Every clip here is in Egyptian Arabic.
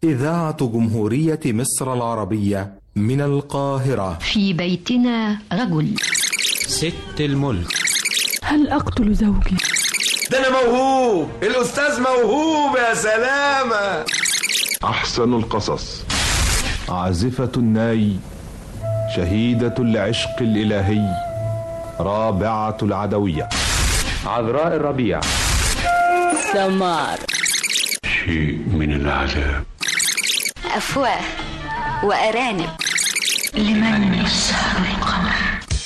إذاعة جمهورية مصر العربية من القاهرة في بيتنا رجل ست الملك هل أقتل زوجي؟ ده أنا موهوب الأستاذ موهوب يا سلامة أحسن القصص عازفة الناي شهيدة العشق الإلهي رابعة العدوية عذراء الربيع سمار شيء من العذاب أفواه وأرانب لمن يسهر القمر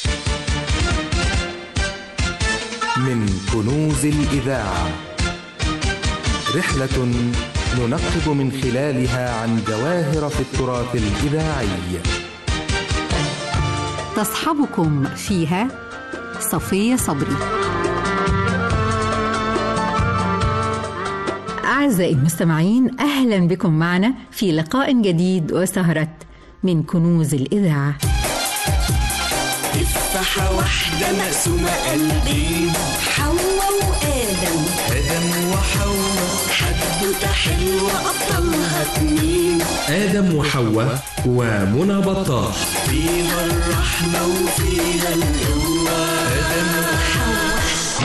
من كنوز الإذاعة رحلة ننقب من خلالها عن جواهر في التراث الإذاعي تصحبكم فيها صفية صبري أعزائي المستمعين أهلا بكم معنا في لقاء جديد وسهرة من كنوز الإذاعة تفاحة واحدة مقسومة قلبين حواء وآدم آدم وحواء حدوتة حلوة أبطالها اتنين آدم وحواء ومنى بطاح فيها الرحمة وفيها القوة آدم وحواء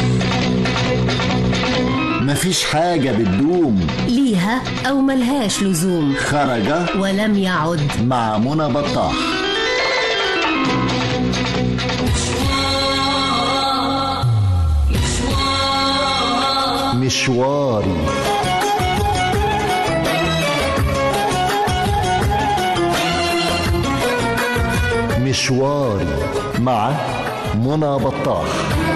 مفيش حاجة بتدوم ليها أو ملهاش لزوم خرج ولم يعد مع منى بطاح مشواري مشواري مع منى بطاح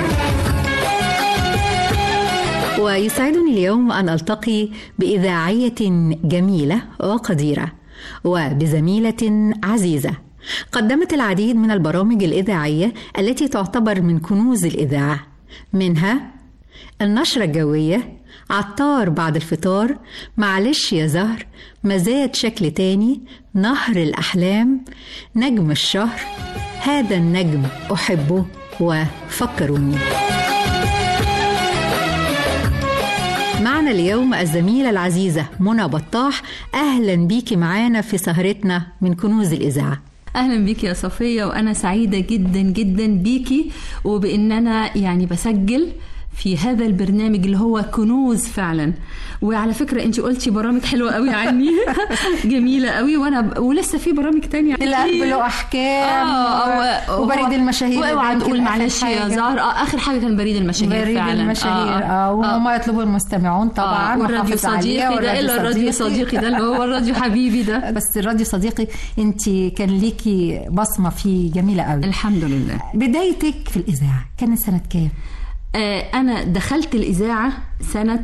ويسعدني اليوم أن ألتقي بإذاعية جميلة وقديرة وبزميلة عزيزة قدمت العديد من البرامج الإذاعية التي تعتبر من كنوز الإذاعة منها النشرة الجوية عطار بعد الفطار معلش يا زهر مزاد شكل تاني نهر الأحلام نجم الشهر هذا النجم أحبه وفكروني معنا اليوم الزميلة العزيزة منى بطاح أهلا بيكي معانا في سهرتنا من كنوز الإذاعة اهلا بيكي يا صفيه وانا سعيده جدا جدا بيكي وبان انا يعني بسجل في هذا البرنامج اللي هو كنوز فعلا وعلى فكره انت قلتي برامج حلوه قوي عني جميله قوي وانا ولسه في برامج تانية القلب له احكام آه وبريد المشاهير واوعى تقول معلش يا زهر اه اخر حاجه كان بريد المشاهير بريد فعلا المشاهير اه وما يطلبه المستمعون طبعا آه والراديو صديقي ده الا الراديو صديقي ده اللي هو الراديو حبيبي ده بس الراديو صديقي انت كان ليكي بصمه فيه جميله قوي الحمد لله بدايتك في الاذاعه كانت سنه كام أنا دخلت الإذاعة سنة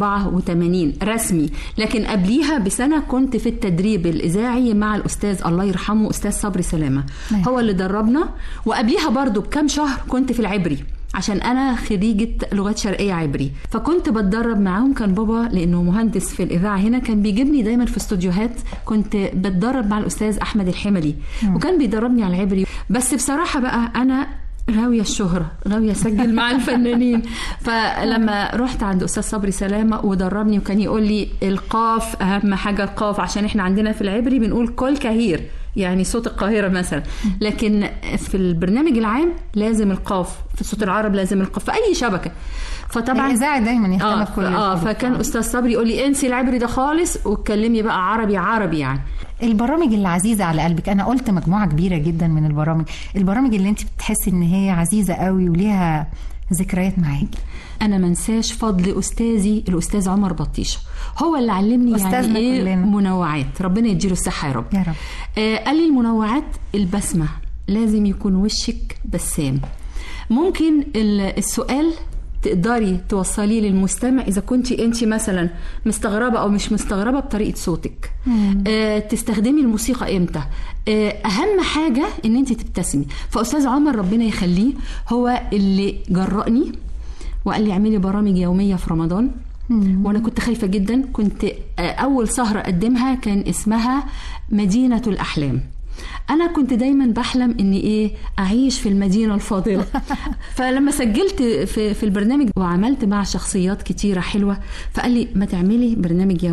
84 رسمي لكن قبليها بسنة كنت في التدريب الإذاعي مع الأستاذ الله يرحمه أستاذ صبري سلامة نعم. هو اللي دربنا وقبليها برضو بكام شهر كنت في العبري عشان انا خريجه لغات شرقيه عبري فكنت بتدرب معاهم كان بابا لانه مهندس في الاذاعه هنا كان بيجيبني دايما في استوديوهات كنت بتدرب مع الاستاذ احمد الحملي م. وكان بيدربني على العبري بس بصراحه بقى انا غاوية الشهرة غاوية أسجل مع الفنانين فلما رحت عند أستاذ صبري سلامة ودربني وكان يقول لي القاف أهم حاجة القاف عشان إحنا عندنا في العبري بنقول كل كهير يعني صوت القاهرة مثلا لكن في البرنامج العام لازم القاف في صوت العرب لازم القاف في أي شبكة فطبعا الاذاعي دايما يهتم آه بكل اه فكان استاذ صبري يقول لي انسي العبري ده خالص واتكلمي بقى عربي عربي يعني البرامج اللي عزيزه على قلبك انا قلت مجموعه كبيره جدا من البرامج البرامج اللي انت بتحسي ان هي عزيزه قوي وليها ذكريات معاكي انا منساش فضل استاذي الاستاذ عمر بطيشه هو اللي علمني يعني ايه كلنا. منوعات ربنا يديله الصحه يا رب يا رب آه قال لي المنوعات البسمه لازم يكون وشك بسام ممكن السؤال تقدري توصليه للمستمع اذا كنت انت مثلا مستغربه او مش مستغربه بطريقه صوتك آه تستخدمي الموسيقى امتى آه اهم حاجه ان انت تبتسمي فاستاذ عمر ربنا يخليه هو اللي جرأني وقال لي اعملي برامج يوميه في رمضان مم. وانا كنت خايفه جدا كنت اول سهره اقدمها كان اسمها مدينه الاحلام انا كنت دايما بحلم اني ايه اعيش في المدينه الفاضله فلما سجلت في في البرنامج وعملت مع شخصيات كتيره حلوه فقال لي ما تعملي برنامج يومي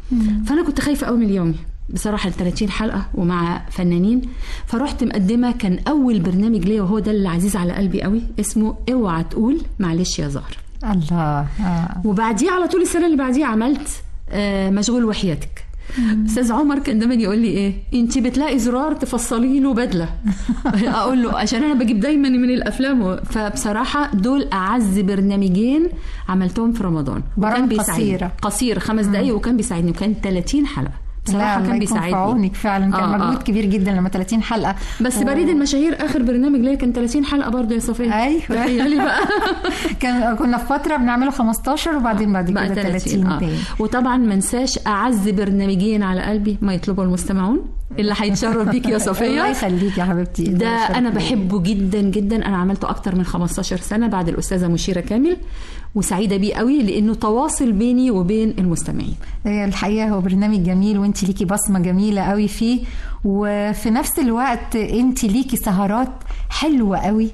فانا كنت خايفه قوي من اليومي بصراحه ال 30 حلقه ومع فنانين فرحت مقدمه كان اول برنامج ليا وهو ده اللي عزيز على قلبي قوي اسمه اوعى تقول معلش يا زهر الله آه. وبعديه على طول السنه اللي بعديها عملت آه مشغول وحياتك استاذ عمر كان دايما يقول لي ايه انت بتلاقي زرار تفصلي له بدله اقول له عشان انا بجيب دايما من الافلام فبصراحه دول اعز برنامجين عملتهم في رمضان برامج قصيره قصير خمس دقائق وكان بيساعدني وكان 30 حلقه بصراحه كان بيساعدني في عونك فعلا كان آه مجهود آه. كبير جدا لما 30 حلقه بس و... بريد المشاهير اخر برنامج ليا كان 30 حلقه برضه يا صفيه ايوه تخيلي بقى كان كنا في فتره بنعمله 15 وبعدين بعد كده 30 آه. تاني وطبعا ما انساش اعز برنامجين على قلبي ما يطلبه المستمعون اللي هيتشرف بيك يا صفيه الله يخليك يا حبيبتي ده انا بحبه جدا جدا انا عملته اكتر من 15 سنه بعد الاستاذه مشيره كامل وسعيده بيه قوي لانه تواصل بيني وبين المستمعين الحقيقه هو برنامج جميل وانت ليكي بصمه جميله قوي فيه وفي نفس الوقت انت ليكي سهرات حلوه قوي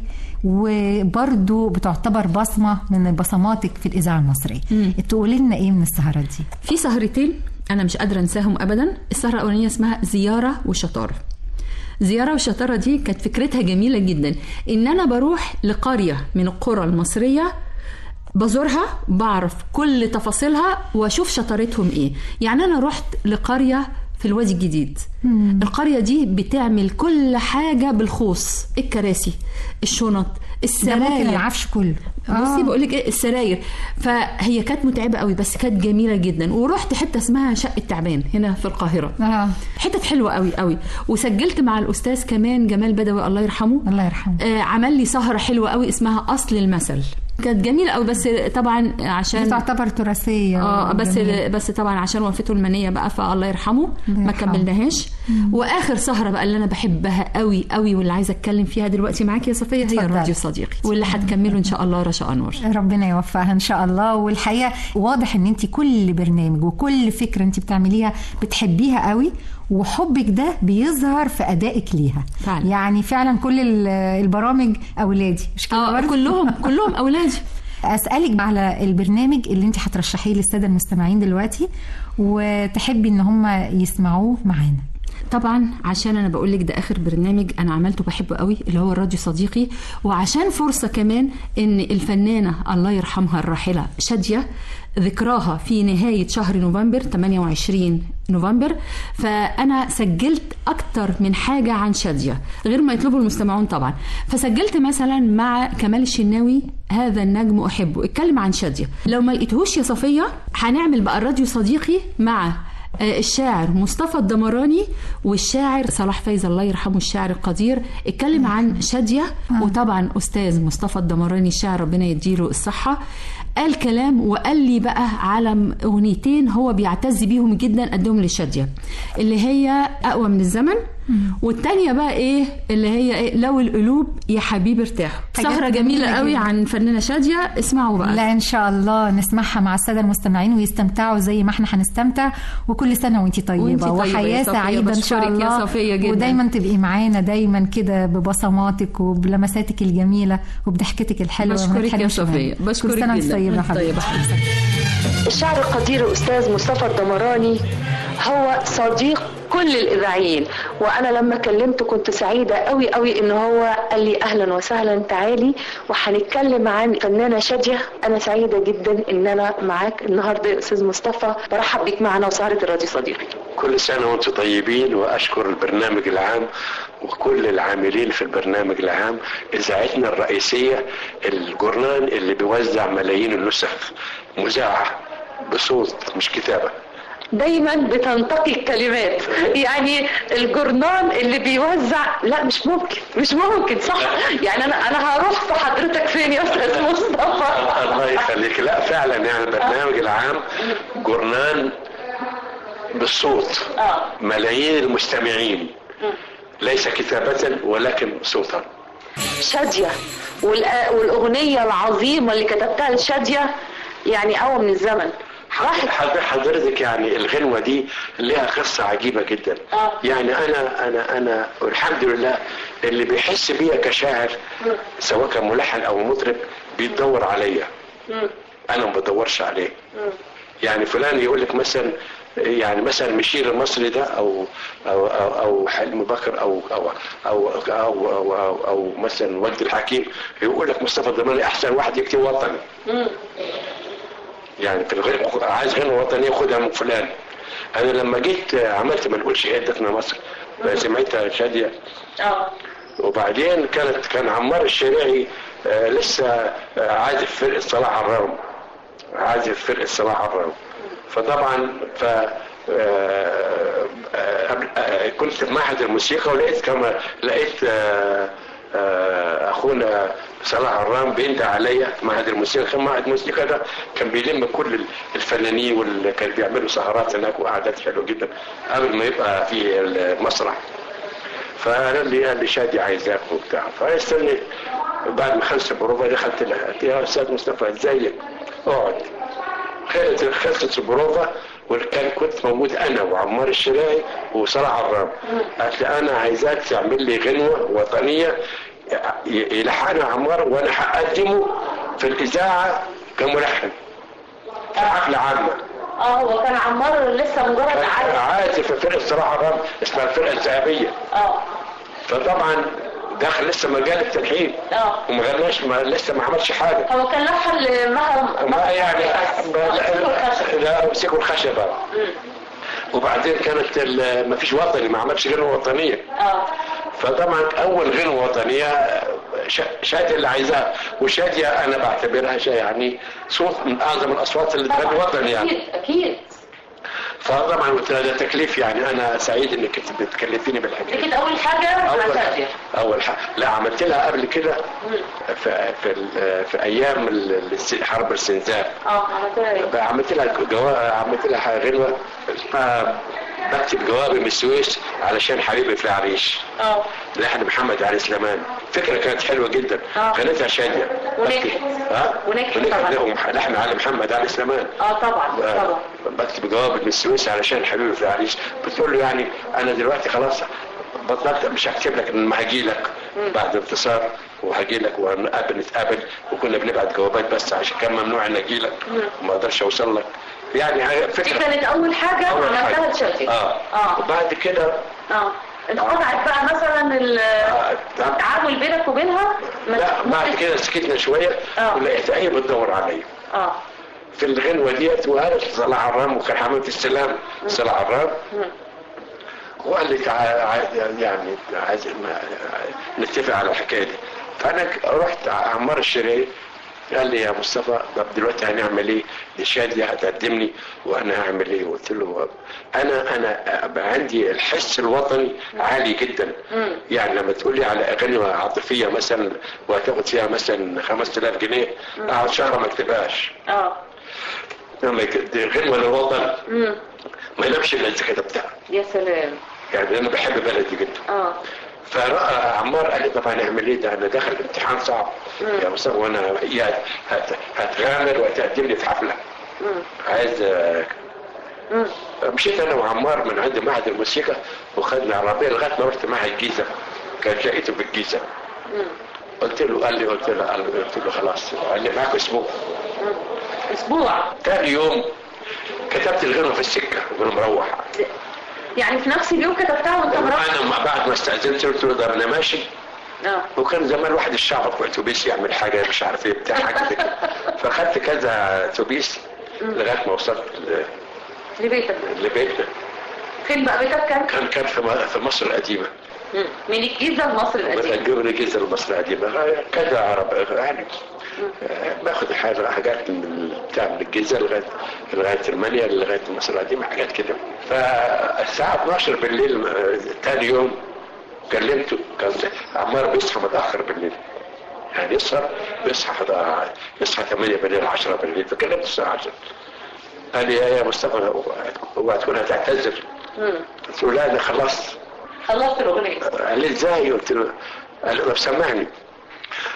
وبرضو بتعتبر بصمه من بصماتك في الاذاعه المصريه تقولي لنا ايه من السهرات دي في سهرتين انا مش قادره انساهم ابدا السهره الاولانيه اسمها زياره وشطاره زياره وشطاره دي كانت فكرتها جميله جدا ان انا بروح لقريه من القرى المصريه بزورها بعرف كل تفاصيلها واشوف شطارتهم ايه يعني انا رحت لقريه في الوادي الجديد مم. القريه دي بتعمل كل حاجه بالخوص الكراسي الشنط السراير العفش كله بصي آه. بقول لك ايه السراير فهي كانت متعبه قوي بس كانت جميله جدا ورحت حته اسمها شقه تعبان هنا في القاهره آه. حته حلوه قوي قوي وسجلت مع الاستاذ كمان جمال بدوي الله يرحمه الله يرحمه آه عمل لي سهره حلوه قوي اسمها اصل المثل كانت جميله قوي بس طبعا عشان دي تعتبر تراثيه اه بس جميلة. بس طبعا عشان وفاته المنيه بقى فالله يرحمه ما كملناهاش واخر سهره بقى اللي انا بحبها قوي قوي واللي عايزه اتكلم فيها دلوقتي معاكي يا صفيه هي راديو صديقي واللي هتكمله ان شاء الله رشا انور ربنا يوفقها ان شاء الله والحقيقه واضح ان انت كل برنامج وكل فكره انت بتعمليها بتحبيها قوي وحبك ده بيظهر في ادائك ليها فعلا. يعني فعلا كل البرامج اولادي مش كده آه كلهم كلهم اولادي اسالك على البرنامج اللي انت هترشحيه للساده المستمعين دلوقتي وتحبي ان هم يسمعوه معانا طبعا عشان انا بقول لك ده اخر برنامج انا عملته بحبه قوي اللي هو الراديو صديقي وعشان فرصه كمان ان الفنانه الله يرحمها الراحله شاديه ذكراها في نهاية شهر نوفمبر 28 نوفمبر فأنا سجلت أكتر من حاجة عن شادية غير ما يطلبوا المستمعون طبعا فسجلت مثلا مع كمال الشناوي هذا النجم أحبه اتكلم عن شادية لو ما لقيتهوش يا صفية هنعمل بقى الراديو صديقي مع الشاعر مصطفى الدمراني والشاعر صلاح فايز الله يرحمه الشاعر القدير اتكلم عن شادية وطبعا أستاذ مصطفى الدمراني الشاعر ربنا يديله الصحة قال كلام وقال لي بقى على اغنيتين هو بيعتز بيهم جدا قدهم لشاديه اللي هي اقوى من الزمن والتانية بقى ايه اللي هي ايه لو القلوب يا حبيبي ارتاحوا سهرة جميلة قوي عن فنانة شادية اسمعوا بقى لا ان شاء الله نسمعها مع السادة المستمعين ويستمتعوا زي ما احنا هنستمتع وكل سنة وانت طيبة, وانتي طيبة وحياة سعيدة ان شاء الله يا صفية جدا. ودايما تبقي معانا دايما كده ببصماتك وبلمساتك الجميلة وبضحكتك الحلوة بشكرك يا صفية بشكرك كل سنة وانت طيبة طيبة الشاعر القدير الأستاذ مصطفى الدمراني هو صديق كل الإذاعيين وأنا لما كلمته كنت سعيدة قوي قوي إن هو قال لي أهلا وسهلا تعالي وهنتكلم عن فنانة شادية أنا سعيدة جدا إن أنا معاك النهاردة يا أستاذ مصطفى برحب بيك معنا وسهرة الراديو صديقي كل سنة وأنتم طيبين وأشكر البرنامج العام وكل العاملين في البرنامج العام إذاعتنا الرئيسية الجورنان اللي بيوزع ملايين النسخ مذاعة بصوت مش كتابة دايما بتنتقي الكلمات يعني الجورنان اللي بيوزع لا مش ممكن مش ممكن صح يعني انا انا هروح في حضرتك فين يا استاذ مصطفى الله يخليك لا فعلا يعني البرنامج العام جورنان بالصوت ملايين المستمعين ليس كتابة ولكن صوتا شادية والأغنية العظيمة اللي كتبتها لشادية يعني أول من الزمن حضرتك يعني الغنوة دي لها قصة عجيبة جدا آه. يعني أنا أنا أنا الحمد لله اللي بيحس بيا كشاعر سواء كان ملحن أو مطرب بيدور عليا أنا ما بدورش عليه يعني فلان يقول لك مثلا يعني مثلا مشير المصري ده او او او, أو حلمي بكر او او او او, أو, أو, أو مثلا وجد الحكيم يقول لك مصطفى الضماني احسن واحد يكتب وطني يعني في الغير عايز غنى وطني خدها من فلان انا لما جيت عملت ما نقولش عدتنا مصر سمعتها شاديه اه وبعدين كانت كان عمار الشريعي آه لسه آه عازف فرقه صلاح عرام عازف فرقه صلاح عرام فطبعا ف آه، آه، آه، كنت في معهد الموسيقى ولقيت كما لقيت آه، آه، اخونا صلاح عرام بيندى عليا في معهد الموسيقى كان معهد الموسيقى ده كان بيلم كل الفنانين واللي كانوا بيعملوا سهرات هناك وقعدات حلوه جدا قبل ما يبقى في المسرح فقال لي قال لي شادي عايزاك وبتاع فاستنيت بعد ما خلصت البروفه دخلت لها قلت يا استاذ مصطفى ازيك اقعد خلصت خلصت البروفه وكان كنت موجود انا وعمار الشراعي وصلاح عرام قالت لي انا عايزاك تعمل لي غنوه وطنيه ي- يلحنها عمار وانا هقدمه في الاذاعه كملحن في حفله عامه اه هو كان عمار لسه مجرد عازف عازف في فرقه صلاح عرام اسمها الفرقه الذهبيه اه فطبعا داخل لسه مجال التلحين اه وما غناش ما لسه ما عملش حاجه هو كان لحن لمها ما يعني لا امسكوا الخشبه وبعدين كانت ال- ما فيش وطني ما عملش غنوه وطنيه اه فطبعا اول غنوه وطنيه ش- شاديه اللي عايزاها وشاديه انا بعتبرها شيء يعني صوت من اعظم الاصوات اللي تغني وطني يعني اكيد اكيد فطبعا قلت لها ده تكليف يعني انا سعيد انك انت بتكلفيني بالحكايه دي كانت اول حاجه مع اول شادية اول حاجه لا عملت لها قبل كده في في, ال- في ايام ال- الس- حرب السنزاب اه عملت لها ايه؟ بقى عملت لها جوا... عملت لها غنوه اسمها بكتب جوابي من السويس علشان حبيبي في العريش اه لحن محمد علي سليمان فكره كانت حلوه جدا آه. غنتها شاديه ونجحت. ها ونجحت ونجحت طبعا. لهم لحن علي محمد علي سليمان اه طبعا طبعا بكتب جواب من السويس علشان حبيبي في العريش بتقول له يعني انا دلوقتي خلاص بطلت مش هكتب لك انما هجي لك بعد انتصار وهجي لك ونقابل نتقابل وكنا بنبعت جوابات بس عشان كان ممنوع ان اجي لك وما اقدرش اوصل لك يعني دي فكره كانت اول حاجه أول عملتها حاجة. لشادية اه اه وبعد كده اه انقطعت بقى مثلا ال- التعامل بينك وبينها ما- لا بعد كده سكتنا شويه آه. ولقيت هي بتدور عليا اه في الغنوه ديت وقالت صلاح عرام وكان حمامة السلام صلاح عرام وقال لي تعال عايز- يعني عايز ما- نتفق على الحكايه دي فانا ك- رحت عمار الشريعي قال لي يا مصطفى طب دلوقتي هنعمل ايه؟ دي شاديه هتقدمني وانا هعمل ايه؟ قلت له انا انا بقى عندي الحس الوطني عالي جدا مم. يعني لما تقول لي على اغاني عاطفيه مثلا وهتاخد فيها مثلا 5000 جنيه مم. اقعد شهر ما اكتبهاش اه لما يك- دي غنوه للوطن امم ما ينامش الا اذا كتبتها يا سلام يعني انا بحب بلدي جدا اه فراى عمار قال لي طب هنعمل ايه ده انا داخل امتحان صعب يا مصطفى وانا يا هت- هتغامر وتقدم لي في حفله مم. عايز آه، مم. مشيت انا وعمار من عند معهد الموسيقى وخدنا عربيه لغايه ما رحت معهد الجيزه كانت لقيته في الجيزه مم. قلت له قال لي قلت له قال لي قلت له خلاص قال لي معاك اسبوع مم. اسبوع ثاني يوم كتبت الغنوه في السكه وانا مروح يعني في نفس اليوم كتبتها وانت مروح انا ما- بعد ما استاذنت قلت له ده انا ماشي اه وكان زمان واحد الشعب في اتوبيس يعمل حاجه مش عارف ايه بتاع حاجه زي كده فاخدت كذا اتوبيس لغايه ما وصلت ل- لبيتك لبيتنا فين بقى بيتك كان؟ كان كان في م- في مصر القديمه مم. من الجيزه لمصر القديمه من الجيزه لمصر القديمه كذا عرب يعني آه، باخد حاجة- حاجات من بتاع من الجيزه لغايه لغايه المانيا لغايه مصر القديمه حاجات كده فالساعه 12 بالليل آه، تاني يوم كلمته كان عمار بيصحى متاخر بالليل يعني يسهر بيصحى حدا- يصحى 8 بالليل 10 بالليل فكلمته الساعه 10 قال لي يا يا مصطفى اوعى تكون هتعتذر مم. قلت له لا انا خلصت خلصت الاغنيه قال لي ازاي قلت له قال له طب سمعني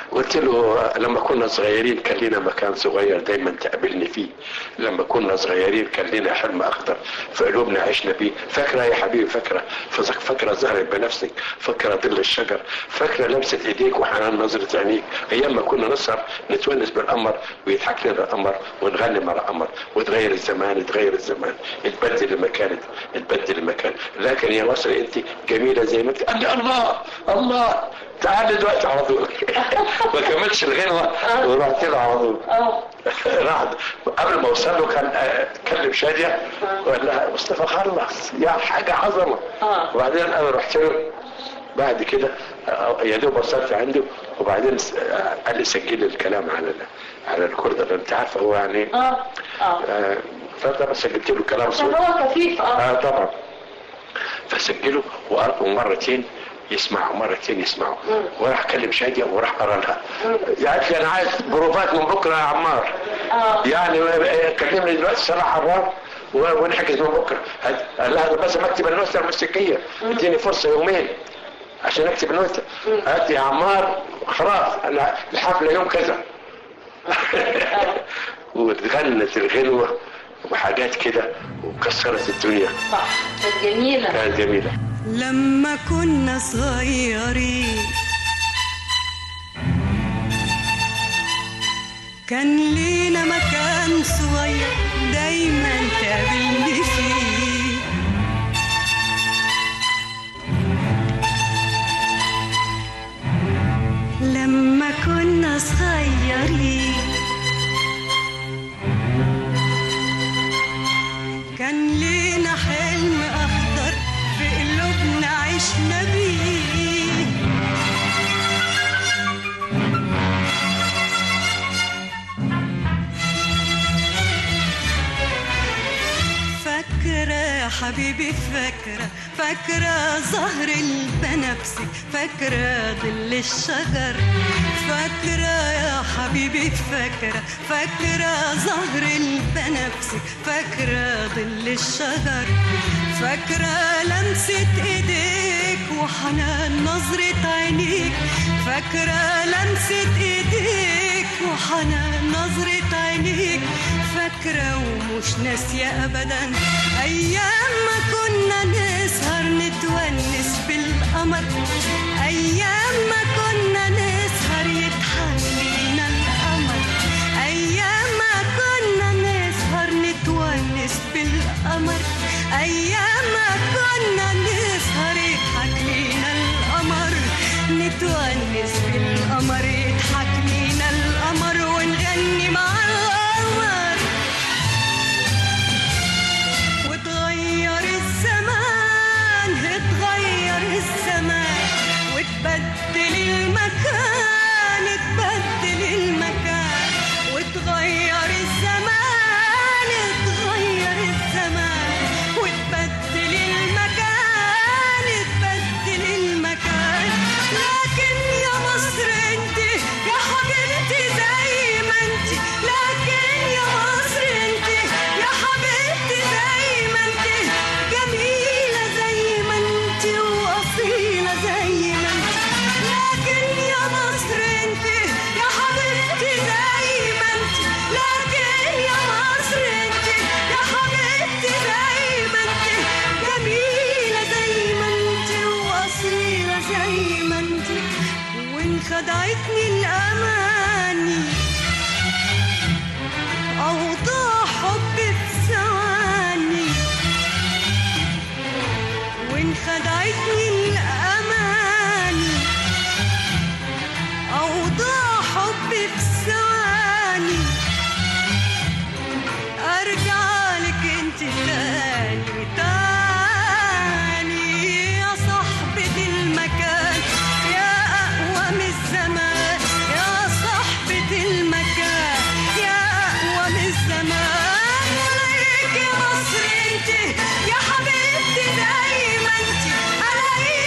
قلت له لما كنا صغيرين كان لنا مكان صغير دايما تقابلني فيه لما كنا صغيرين كان لنا حلم اخضر في قلوبنا عشنا بيه فاكره يا حبيبي فاكره فزك- فاكره زهرة بنفسك فاكره ظل الشجر فاكره لمسه ايديك وحنان نظره عينيك ايام ما كنا نسهر نتونس بالقمر ويضحك لنا القمر ونغني مع القمر وتغير الزمان تغير الزمان تبدل المكان تبدل المكان لكن يا مصر انت جميله زي ما انت قال لي الله الله تعال دلوقتي على طول ما كملش الغنوه ورحت له على طول راح قبل ما اوصل له كان آه، كلم شاديه وقال لها مصطفى خلص يا حاجه عظمه وبعدين انا رحت له بعد كده آه، يا دوب وصلت عنده وبعدين س- آه، قال لي سجل لي الكلام على ال- على الكورده انت عارفه هو يعني اه اه آه، فطبعا سجلت له كلام عشان صوت هو خفيف اه اه طبعا فسجله وقرأ مرتين يسمع ومرتين يسمعوا وراح كلم شادية وراح قرا لها قالت لي انا عايز بروفات من بكره يا عمار يعني آه، كلمني دلوقتي صلاح عرار و- ونحجز من بكره هات- قال لها بس بكتب النوتة الموسيقية اديني فرصة يومين عشان اكتب النوتة قالت لي يا عمار خلاص أنا الحفلة يوم كذا واتغنت الغنوة وحاجات كده وكسرت الدنيا صح كانت جميله كانت جميلة لما كنا صغيرين كان لينا مكان صغير دايما تقابلني فيه لما كنا صغيرين كان لينا حلم أخضر في قلوبنا عشنا بيه فاكرة يا حبيبي فاكرة فاكرة زهر البنفسي فاكرة ظل الشجر فاكرة يا حبيبي فاكرة فاكرة زهر البنفسي فاكرة ظل الشجر فاكرة لمسة ايديك وحنان نظرة عينيك فاكرة لمسة ايديك وحنان نظرة عينيك فاكرة ومش ناسية أبدا أيام ما كنا نسهر نتونس بالقمر أيام ما كنا نسهر يضحك لينا القمر أيام ما كنا نسهر نتونس بالقمر أيام ما كنا نسهر يضحك لينا القمر نتونس بالقمر يضحك لينا القمر ونغني مع القمر وتغير الزمان اتغير الزمان وتبدل المكان اتبدل المكان وتغير الزمان اتغير الزمان وتبدل المكان اتبدل المكان لكن يا مصر انت يا حبيبتي زي ما انت لكن يا مصر انت يا حبيبتي زي ما انت جميلة زي ما انت وأصيلة زي ما انت لكن يا مصر انت يا حبيبتي زي ما انت لكن يا مصر انت يا حبيبتي زي ما انت جميلة زي ما انت وأصيلة زي ما انت وان خدعتني الأماني أوضاع حب في ثواني وإن خدعتني الأماني أوضاع حب في ثواني أرجع لك أنت تاني تاني يا صاحبة المكان يا أقوى من الزمان يا صاحبة المكان يا أقوى من الزمان عليك يا مصر انت يا حبيبتي زي ما انت عليك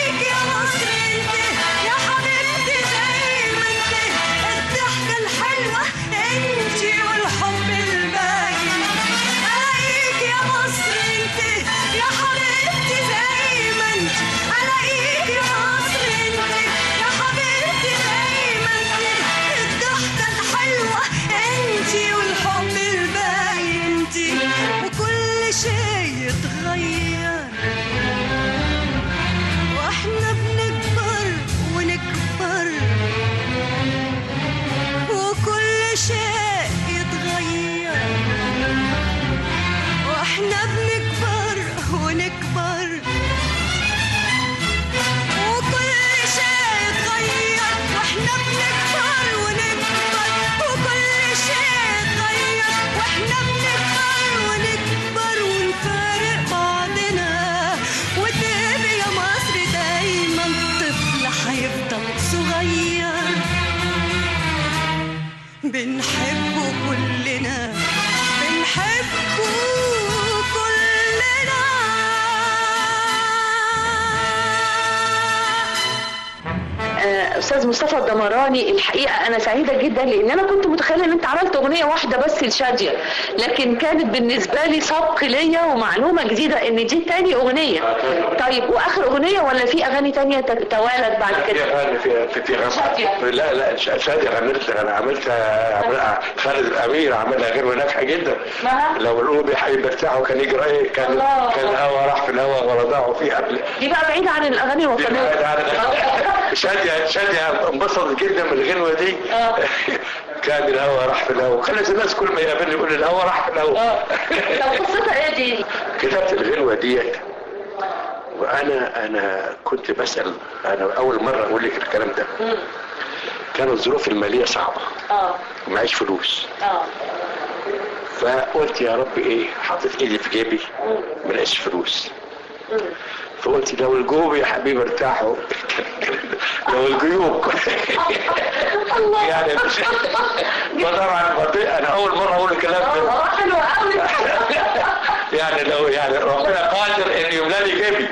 استاذ مصطفى الدمراني الحقيقه انا سعيده جدا لان انا كنت متخيله ان انت عملت اغنيه واحده بس لشاديه لكن كانت بالنسبه لي سبق ليا ومعلومه جديده ان دي تاني اغنيه طيب واخر اغنيه ولا في اغاني تانية ت- توالت بعد في كده اغاني في في في غنى لا لا ش- شادي غنت انا عملتها عملها خالد الامير عملها غير ناجحه جدا نعم. لو القلوب يا حبيبي بتاعه كان يجرى ايه كان الله. كان الهوا راح في الهوا ورضعه فيه قبل دي بقى بعيده عن الاغاني الوطنيه شادية شادية انبسطت جدا من الغنوة دي كان الهوا راح في الهوا خلت الناس كل ما يقابلني يقول الهوا راح في الهوا طب قصتها ايه دي؟ كتبت الغنوة ديت وانا انا كنت بسأل انا اول مرة اقول لك الكلام ده كانت الظروف المالية صعبة اه ومعيش فلوس اه فقلت يا رب ايه حطيت ايدي في جيبي ما لقيتش فلوس فقلت لو الجيوب يا حبيبي ارتاحوا لو الجيوب يعني مش فطبعا بطيء انا اول مره اقول الكلام ده حلو قوي يعني لو يعني ربنا قادر ان يملى لي جيبي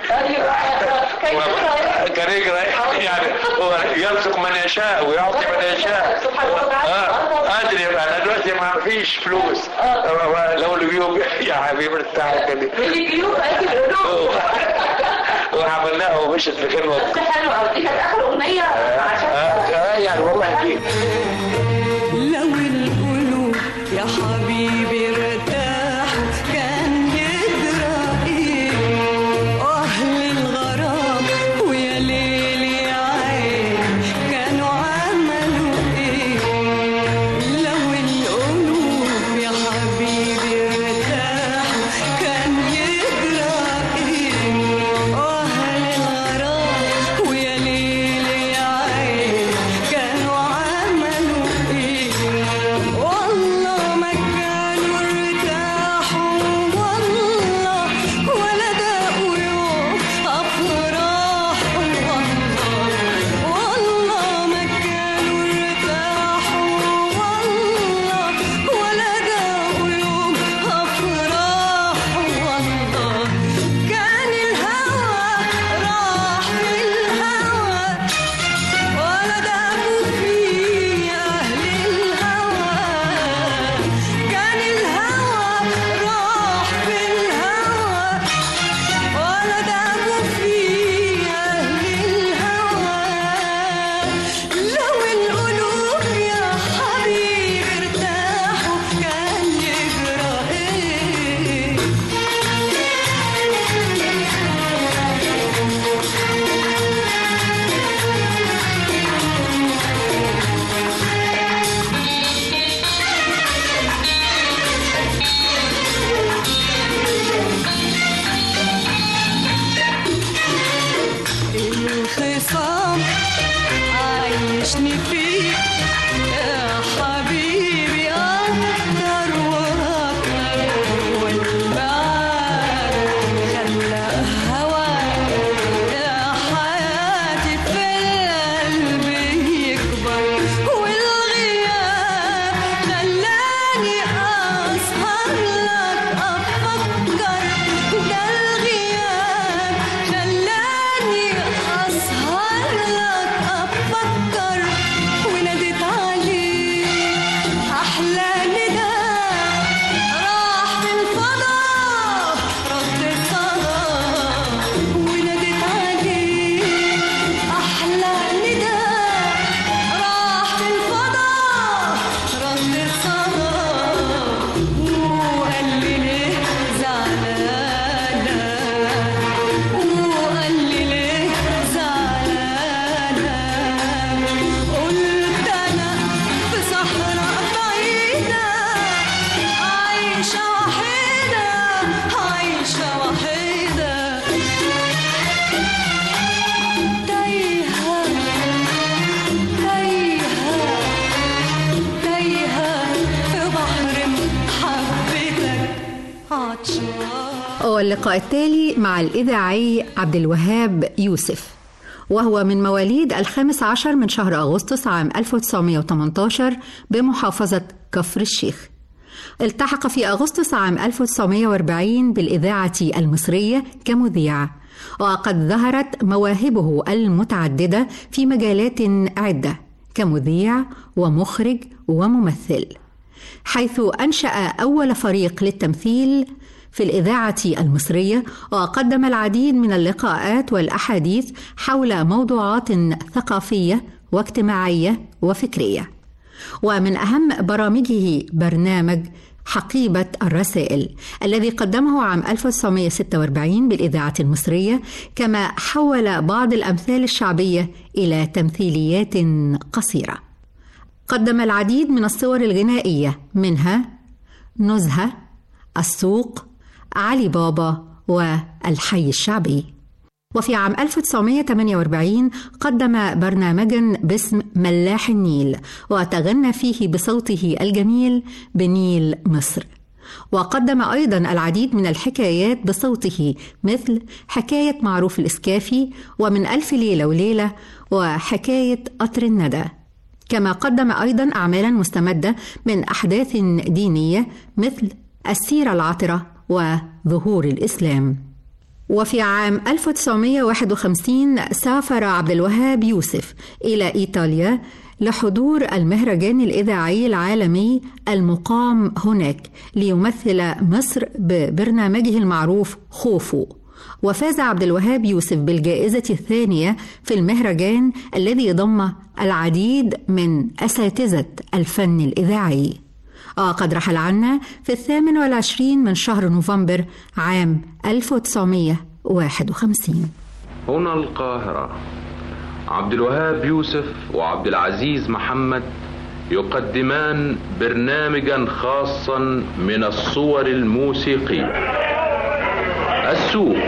كان يجرى يعني هو يرزق من يشاء ويعطي من يشاء آه، قادر يبقى انا دلوقتي ما فيش فلوس لو الجيوب يا حبيبي ارتاحوا كده الجيوب اكيد القلوب وعملناها ومشت في كلمه بس حلو قوي دي كانت اخر اغنيه عشان آه، يعني والله اكيد لو القلوب يا حبيبي ارتاح كان يجرى ايه اهل الغرام ويا ليل يا عين كانوا عملوا ايه لو القلوب يا حبيبي ارتاح كان يجرى ايه اهل الغرام ويا ليل يا عين كانوا عملوا ايه والله ما كانوا ارتاحوا والله ولا دقوا يوم افراح والله والله ما كانوا ارتاحوا والله ولا دقوا يوم افراح والله كان الهوى راح في الهوى ولا دقوا فيه أهل الهوى كان الهوى راح في الهوى ولا دقوا فيه أهل الهوى لو القلوب يا حبيبي ارتاحوا كان يجرى ايه الخصام عايشني فيه يا حبيبي أكتر وأكتر والبعد خلى هواك يا حياتي في القلب يكبر والغياب خلاني أسهر لك أفكر ده الغياب خلاني أسهر لك أفكر وناديت عليه أحلى نداء راح في الفضاء رد الصدى وناديت عليه أحلى نداء راح في الفضاء رد الصدى وقال لي ليه زعلانة وقال لي ليه زعلانة قلت أنا في صحراء بعيدة عايشة وحيدة عايشة وحيدة تايهة تايهة تايهة في بحر محبتك عطشان واللقاء التالي مع الإذاعي عبد الوهاب يوسف وهو من مواليد الخامس عشر من شهر أغسطس عام 1918 بمحافظة كفر الشيخ التحق في أغسطس عام 1940 بالإذاعة المصرية كمذيع وقد ظهرت مواهبه المتعددة في مجالات عدة كمذيع ومخرج وممثل حيث أنشأ أول فريق للتمثيل في الإذاعة المصرية وقدم العديد من اللقاءات والأحاديث حول موضوعات ثقافية واجتماعية وفكرية ومن أهم برامجه برنامج حقيبة الرسائل الذي قدمه عام 1946 بالإذاعة المصرية كما حول بعض الأمثال الشعبية إلى تمثيليات قصيرة قدم العديد من الصور الغنائية منها نزهة السوق علي بابا والحي الشعبي وفي عام 1948 قدم برنامجا باسم ملاح النيل وتغنى فيه بصوته الجميل بنيل مصر وقدم أيضا العديد من الحكايات بصوته مثل حكاية معروف الإسكافي ومن ألف ليلة وليلة وحكاية قطر الندى كما قدم أيضا أعمالا مستمدة من أحداث دينية مثل السيرة العطرة وظهور الإسلام وفي عام 1951 سافر عبد الوهاب يوسف إلى إيطاليا لحضور المهرجان الإذاعي العالمي المقام هناك ليمثل مصر ببرنامجه المعروف خوفو وفاز عبد الوهاب يوسف بالجائزة الثانية في المهرجان الذي ضم العديد من أساتذة الفن الإذاعي وقد رحل عنا في الثامن والعشرين من شهر نوفمبر عام 1951 هنا القاهرة عبد الوهاب يوسف وعبد العزيز محمد يقدمان برنامجا خاصا من الصور الموسيقية السوق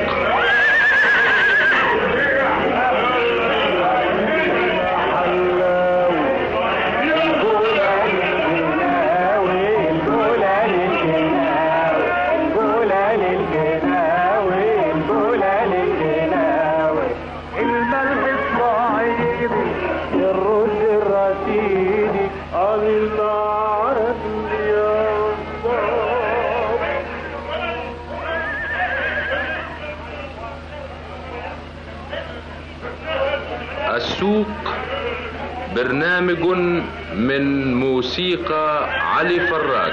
السوق برنامج من موسيقى علي فراج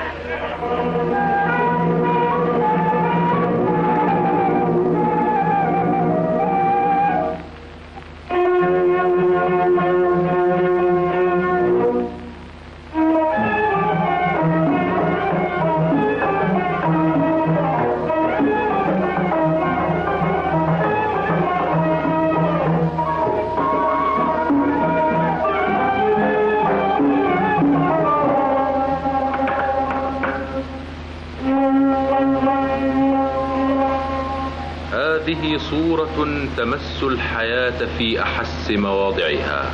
هذه صورة تمس الحياة في أحس مواضعها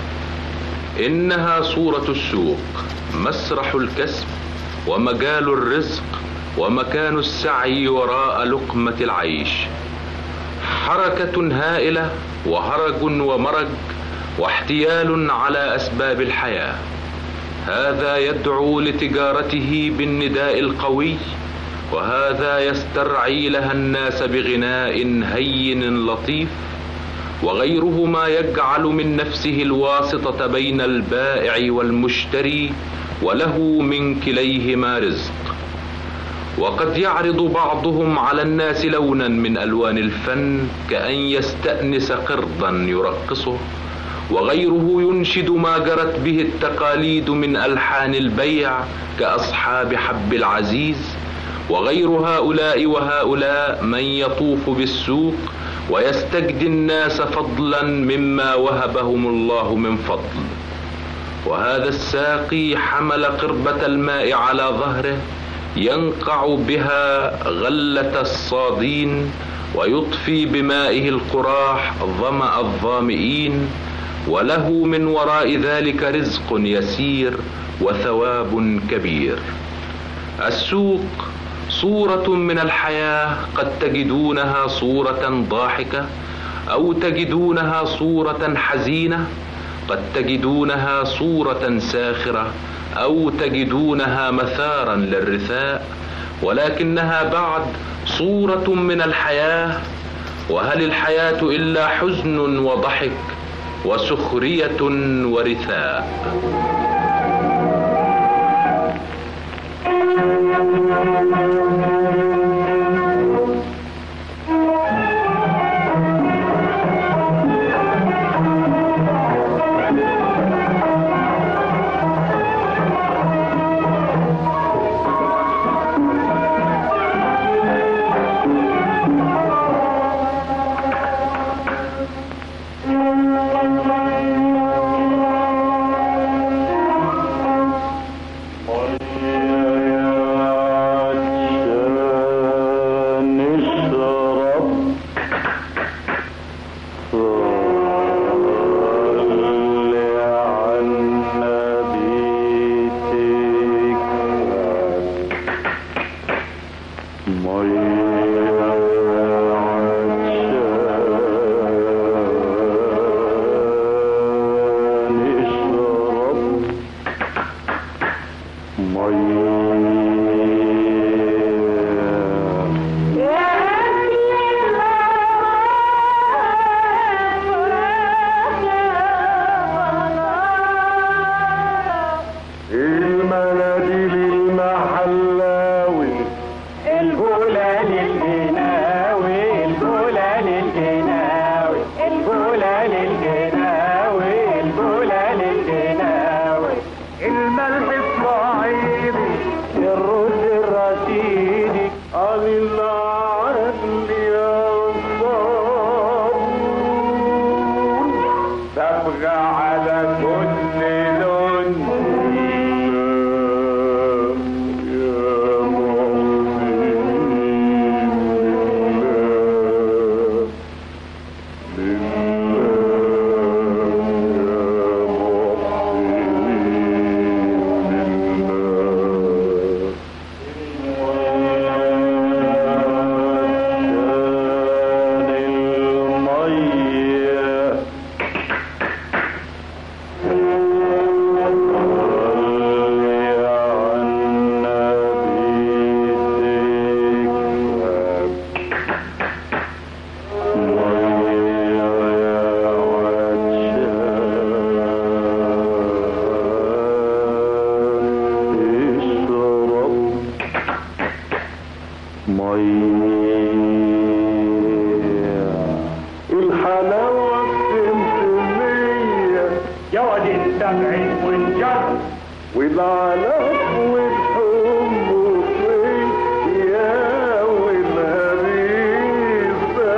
إنها صورة السوق مسرح الكسب ومجال الرزق ومكان السعي وراء لقمة العيش حركة هائلة وهرج ومرج واحتيال على أسباب الحياة هذا يدعو لتجارته بالنداء القوي وهذا يسترعي لها الناس بغناء هين لطيف وغيرهما يجعل من نفسه الواسطة بين البائع والمشتري وله من كليهما رزق وقد يعرض بعضهم على الناس لونا من الوان الفن كان يستانس قرضا يرقصه وغيره ينشد ما جرت به التقاليد من الحان البيع كاصحاب حب العزيز وغير هؤلاء وهؤلاء من يطوف بالسوق ويستجدي الناس فضلا مما وهبهم الله من فضل وهذا الساقي حمل قربة الماء على ظهره ينقع بها غلة الصادين ويطفي بمائه القراح ظمأ الظامئين وله من وراء ذلك رزق يسير وثواب كبير السوق صورة من الحياة قد تجدونها صورة ضاحكة أو تجدونها صورة حزينة قد تجدونها صورة ساخرة أو تجدونها مثارا للرثاء ولكنها بعد صورة من الحياة وهل الحياة إلا حزن وضحك وسخرية ورثاء المناديل المحلاوي الجولة للجناوي الجولة للجناوي الجولة للجناوي الجولة للجناوي الملح الصعيدي الرز الرشيدي قال العدل يا صابون تبغى على كل لون الحلاوة السمسمية يا واد السبعين والجر والعلف والحب والطيب يا والهريسة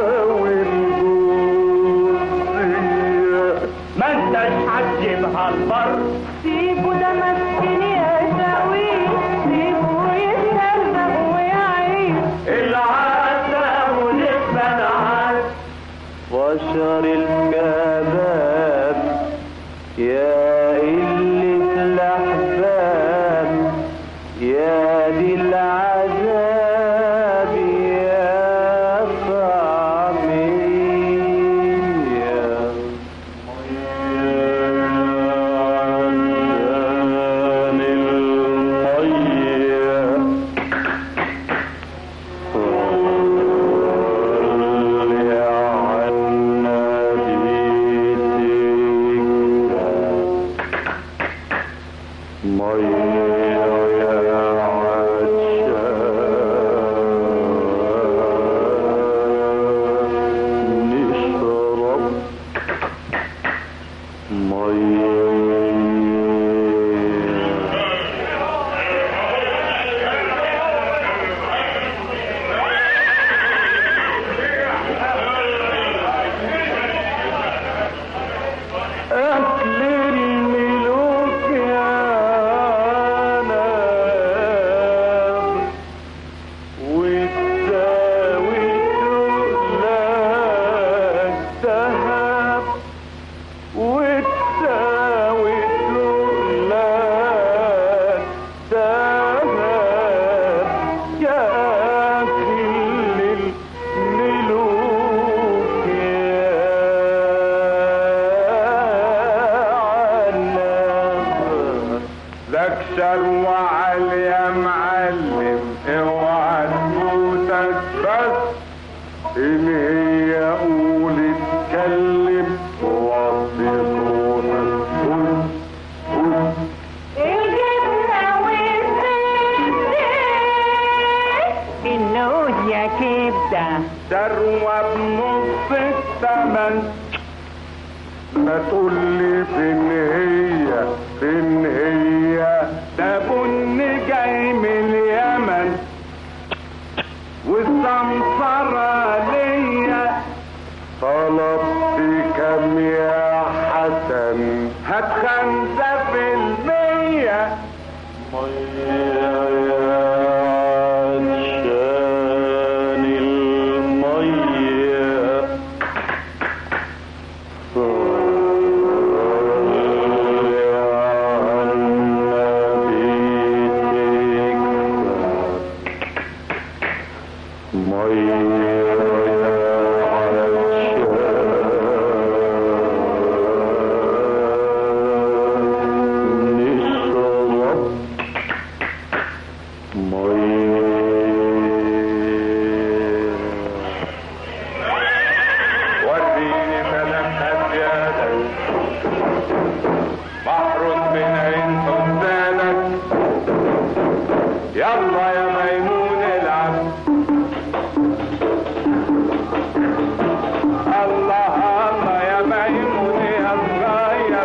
والجوزية ما انتش هتجيبها البر سيبه ده مسكين يا شاوي سيبه يتسرب ويعيش العسل ونسبة العسل بشر الكباب يا قلة الأحباب يا دي العذاب يا طعمية عشان المية أكل الملوك يا ناس وتساوي لك ذهب وتساوي لك ذهب يا أكل الملوك يا لك شروع علي يا معلم اوعى تفوتك بس إني التمن ما تقول لي فين هي فين هي ده بن جاي من اليمن والسمسرة ليا طلبت كم يا حسن هات خمسة في المية مية عشان المية وريني ملامح زيادة بحر من عين حسانك يلا يا ميمون العب الله الله يا ميمون يا صغير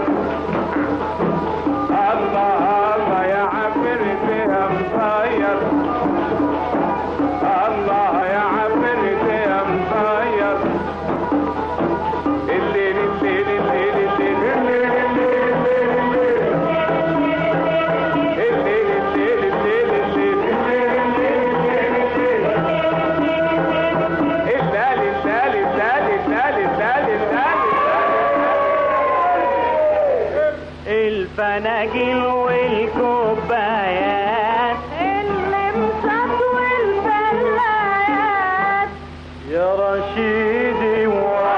الله الله يا عفرت يا مصير الله يا عفرت يا مصير الليل الليل الليل الليل الليل الليل الليل الفناجيل والكوبايات اللمسات والبلايات يا رشيدي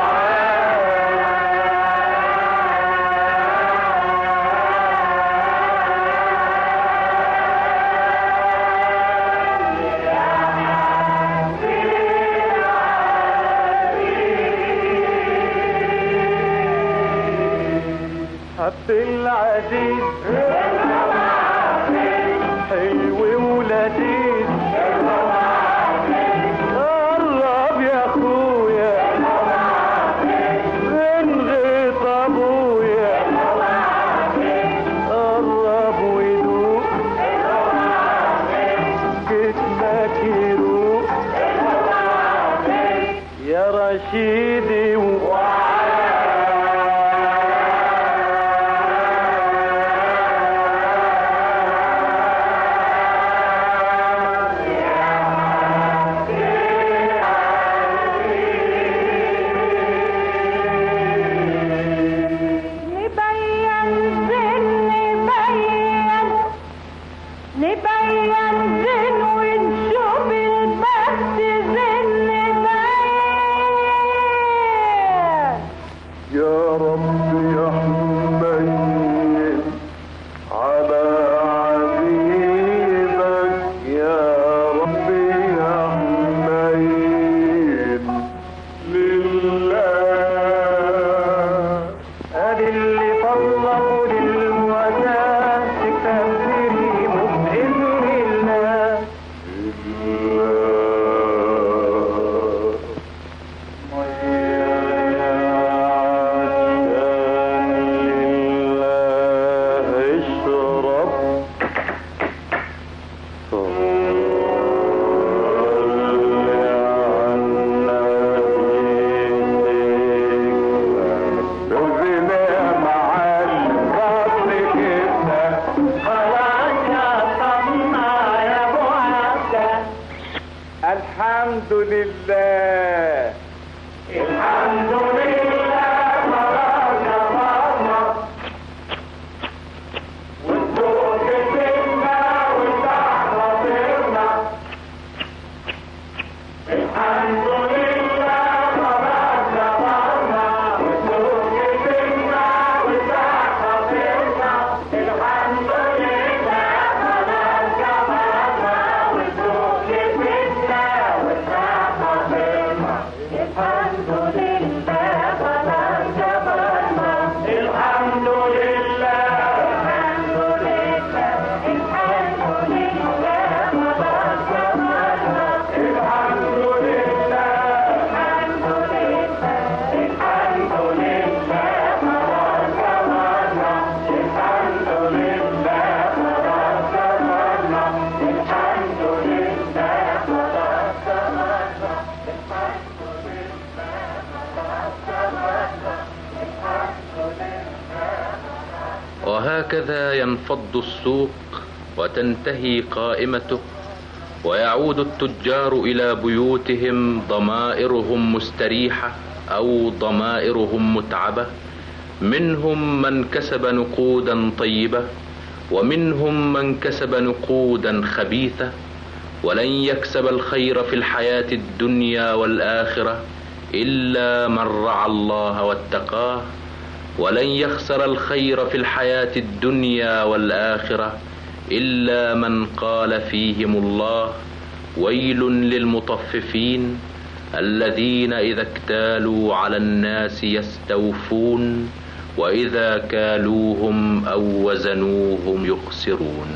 عبد العزيز حلو ولذيذ قرب يا اخويا من غيط ابويا قرب ويدوق جسمك يروق يا رشيدي نبين زين نبين نبين زين ونشوف البخت زين نبين وهكذا ينفض السوق وتنتهي قائمته ويعود التجار الى بيوتهم ضمائرهم مستريحه او ضمائرهم متعبه منهم من كسب نقودا طيبه ومنهم من كسب نقودا خبيثه ولن يكسب الخير في الحياه الدنيا والاخره الا من رعى الله واتقاه ولن يخسر الخير في الحياه الدنيا والاخره الا من قال فيهم الله ويل للمطففين الذين اذا اكتالوا على الناس يستوفون واذا كالوهم او وزنوهم يخسرون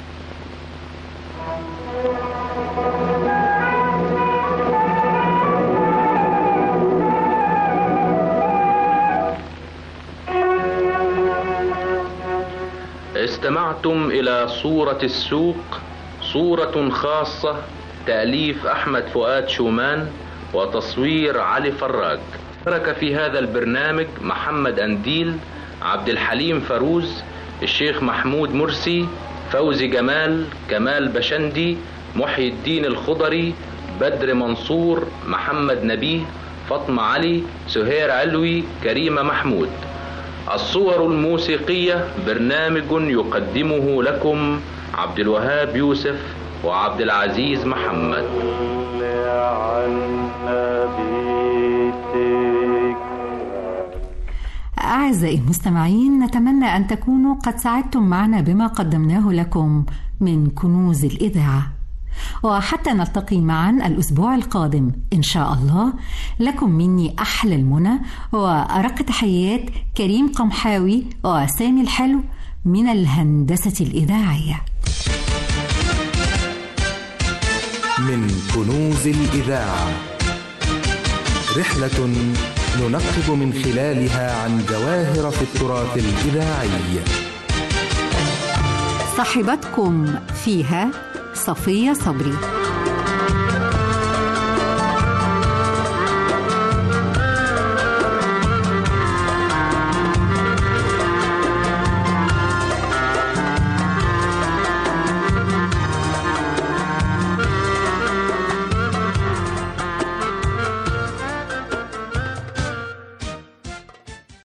استمعتم الى صورة السوق صورة خاصة تأليف احمد فؤاد شومان وتصوير علي فراج شارك في هذا البرنامج محمد انديل عبد الحليم فروز الشيخ محمود مرسي فوزي جمال كمال بشندي محي الدين الخضري بدر منصور محمد نبيه فاطمة علي سهير علوي كريمة محمود الصور الموسيقية برنامج يقدمه لكم عبد الوهاب يوسف وعبد العزيز محمد أعزائي المستمعين نتمنى أن تكونوا قد سعدتم معنا بما قدمناه لكم من كنوز الإذاعة وحتى نلتقي معا الأسبوع القادم إن شاء الله لكم مني أحلى المنى وأرق تحيات كريم قمحاوي وسامي الحلو من الهندسة الإذاعية من كنوز الإذاعة رحلة ننقب من خلالها عن جواهر في التراث الإذاعي صاحبتكم فيها صفية صبري